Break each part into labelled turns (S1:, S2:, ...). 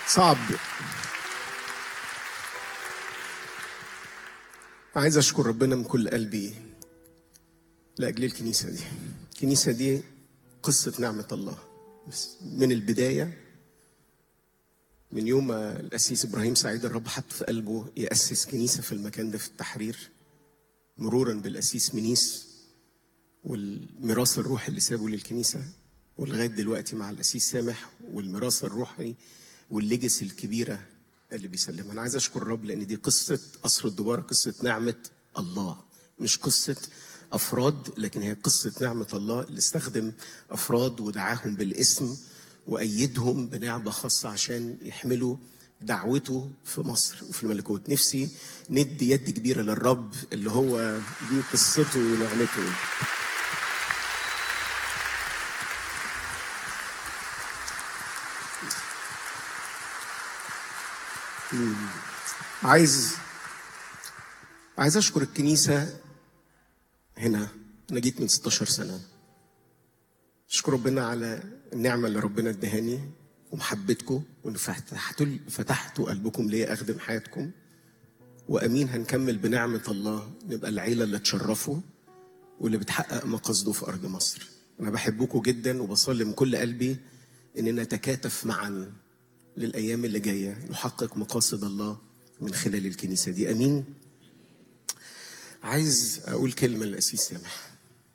S1: صعب عايز اشكر ربنا من كل قلبي لاجل الكنيسه دي الكنيسه دي قصه نعمه الله بس من البدايه من يوم ما القسيس ابراهيم سعيد الرب حط في قلبه ياسس كنيسه في المكان ده في التحرير مرورا بالقسيس منيس والميراث الروحي اللي سابه للكنيسه ولغايه دلوقتي مع القسيس سامح والميراث الروحي والليجس الكبيره اللي بيسلمها انا عايز اشكر الرب لان دي قصه قصر الدبار قصه نعمه الله مش قصه افراد لكن هي قصه نعمه الله اللي استخدم افراد ودعاهم بالاسم وايدهم بنعمه خاصه عشان يحملوا دعوته في مصر وفي الملكوت نفسي ندي يد كبيره للرب اللي هو دي قصته ونعمته عايز عايز اشكر الكنيسه هنا انا جيت من 16 سنه اشكر ربنا على النعمه اللي ربنا ادهاني ومحبتكم وان فتحتوا فتحتوا قلبكم ليا اخدم حياتكم وامين هنكمل بنعمه الله نبقى العيله اللي تشرفوا واللي بتحقق مقاصده في ارض مصر انا بحبكم جدا وبصلي من كل قلبي اننا نتكاتف معا للايام اللي جايه نحقق مقاصد الله من خلال الكنيسه دي امين عايز اقول كلمه للاسيس سامح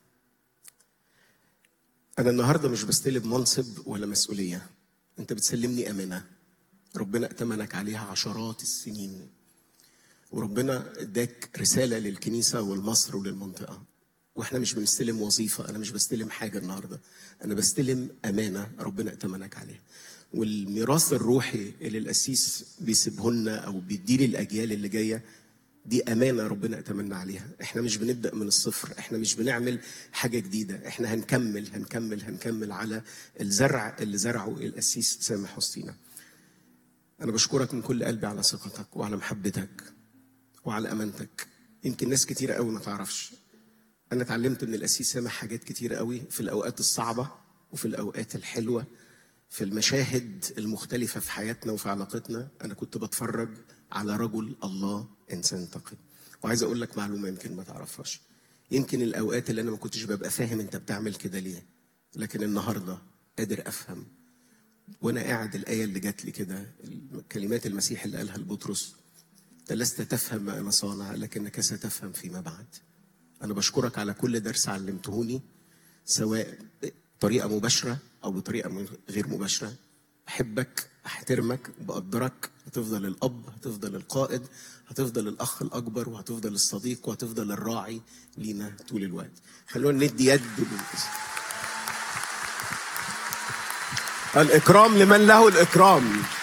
S1: انا النهارده مش بستلم منصب ولا مسؤوليه انت بتسلمني امانه ربنا ائتمنك عليها عشرات السنين وربنا اداك رساله للكنيسه ولمصر وللمنطقه واحنا مش بنستلم وظيفه انا مش بستلم حاجه النهارده انا بستلم امانه ربنا ائتمنك عليها والميراث الروحي اللي القسيس بيسيبه لنا او بيديه للاجيال اللي جايه دي امانه ربنا ائتمنا عليها احنا مش بنبدا من الصفر احنا مش بنعمل حاجه جديده احنا هنكمل هنكمل هنكمل على الزرع اللي زرعه القسيس سامح وسطينا انا بشكرك من كل قلبي على ثقتك وعلى محبتك وعلى امانتك يمكن ناس كتيره قوي ما تعرفش انا اتعلمت من القسيس سامح حاجات كتيره قوي في الاوقات الصعبه وفي الاوقات الحلوه في المشاهد المختلفة في حياتنا وفي علاقتنا أنا كنت بتفرج على رجل الله إنسان تقي وعايز أقول لك معلومة يمكن ما تعرفهاش يمكن الأوقات اللي أنا ما كنتش ببقى فاهم أنت بتعمل كده ليه لكن النهاردة قادر أفهم وأنا قاعد الآية اللي جات لي كده كلمات المسيح اللي قالها لبطرس أنت لست تفهم ما أنا صانع لكنك ستفهم فيما بعد أنا بشكرك على كل درس علمتهوني سواء بطريقة مباشرة أو بطريقة غير مباشرة أحبك أحترمك بقدرك هتفضل الأب هتفضل القائد هتفضل الأخ الأكبر وهتفضل الصديق وهتفضل الراعي لينا طول الوقت خلونا ندي يد الإكرام لمن له الإكرام